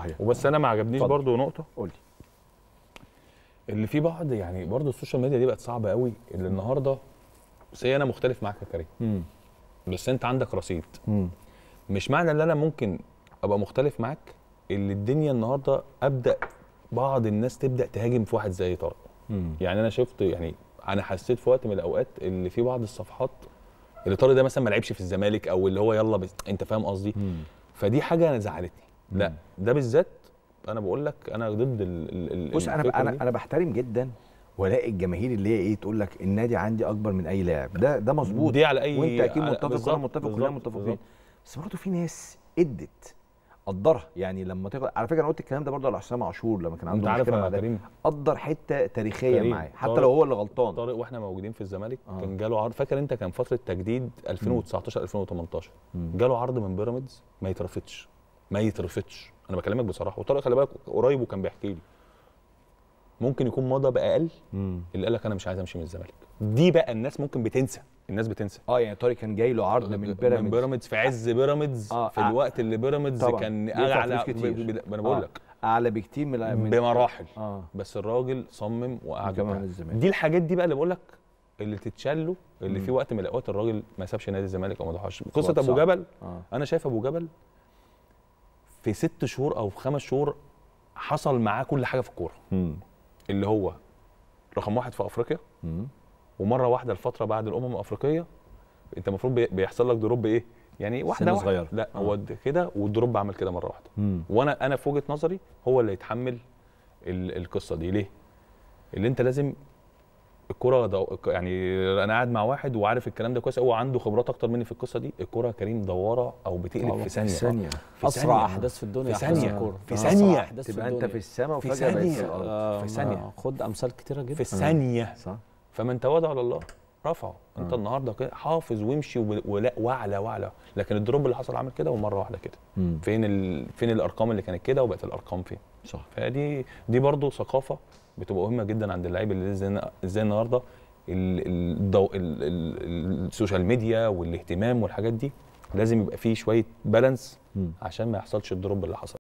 صحيح وبس انا ما عجبنيش اتفضل. برضو نقطه قول لي اللي في بعض يعني برضو السوشيال ميديا دي بقت صعبه قوي اللي النهارده سي انا مختلف معاك يا كريم امم بس انت عندك رصيد امم مش معنى ان انا ممكن ابقى مختلف معاك اللي الدنيا النهارده ابدا بعض الناس تبدا تهاجم في واحد زي طارق يعني انا شفت يعني انا حسيت في وقت من الاوقات اللي في بعض الصفحات اللي طارق ده مثلا ما لعبش في الزمالك او اللي هو يلا بس انت فاهم قصدي فدي حاجه انا زعلتني لا ده بالذات انا بقول لك انا ضد ال ال ال بص انا الفكرة انا دي. انا بحترم جدا والاقي الجماهير اللي هي ايه تقول لك النادي عندي اكبر من اي لاعب ده ده مظبوط دي على اي وانت اكيد على- متفق بالظبط، وانا متفق كلنا بالظبط، متفقين بالظبط. بس برضه في ناس ادت قدرها يعني لما تقدر على فكره انا قلت الكلام ده برضه على حسام عاشور لما كان انت عنده عارف مشكله مع يا ده كريم قدر حته تاريخيه كريم، معاه حتى طارق- لو هو اللي غلطان طارق واحنا موجودين في الزمالك آه. كان جاله عرض فاكر انت كان فتره تجديد 2019 2018 مم. جاله عرض من بيراميدز ما يترفضش ما يترفضش انا بكلمك بصراحه وطارق خلي بالك قريب وكان بيحكي لي ممكن يكون مضى باقل مم. اللي قال لك انا مش عايز امشي من الزمالك دي بقى الناس ممكن بتنسى الناس بتنسى اه يعني طارق كان جاي له عرض من من بيراميدز بيراميدز في عز بيراميدز آه، في آه. الوقت اللي بيراميدز طبعاً. كان بيدفع اعلى فلوس كتير. ب- ب- ما انا بقول آه. لك اعلى بكتير من من بمراحل اه بس الراجل صمم وقعد كمان وبتاع. الزمالك. دي الحاجات دي بقى اللي بقول لك اللي تتشال له اللي مم. في وقت من الاوقات الراجل ما سابش نادي الزمالك او ما ضحاش قصه وقت ابو صعب. جبل اه انا شايف ابو جبل في ست شهور او في خمس شهور حصل معاه كل حاجه في الكوره مم. اللي هو رقم واحد في افريقيا مم. ومره واحده الفتره بعد الامم الافريقيه انت المفروض بي- بيحصل لك دروب ايه يعني واحده سن واحده صغير. لا آه. هو د- كده والدروب عمل كده مره واحده مم. وانا انا في وجهه نظري هو اللي يتحمل ال- القصه دي ليه اللي انت لازم الكرة دو... يعني انا قاعد مع واحد وعارف الكلام ده كويس هو عنده خبرات اكتر مني في القصه دي الكرة كريم دواره او بتقلب طبعاً. في ثانيه ثانيه في اسرع ثانية. احداث في الدنيا في أحداث ثانية. الكورة. في أسرع ثانية. أحداث تبقى انت الدنيا. في السماء في وفجاه بقيت في ثانية. الارض آه، في ثانية. آه، خد امثال كتيره جدا في ثانيه صح فمن تواضع لله رفعه انت آه. النهارده كده حافظ وامشي وب- ولا واعلى واعلى لكن الدروب اللي حصل عمل كده ومره واحده كده مم. فين ال... فين الارقام اللي كانت كده وبقت الارقام فين صح فدي دي برضو ثقافه بتبقى مهمه جدا عند اللعيب اللي ازاي ازاي النهارده ال- ال- الضو... ال... ال... السوشيال ميديا والاهتمام والحاجات دي لازم يبقى فيه شويه بالانس مم. عشان ما يحصلش الدروب اللي حصل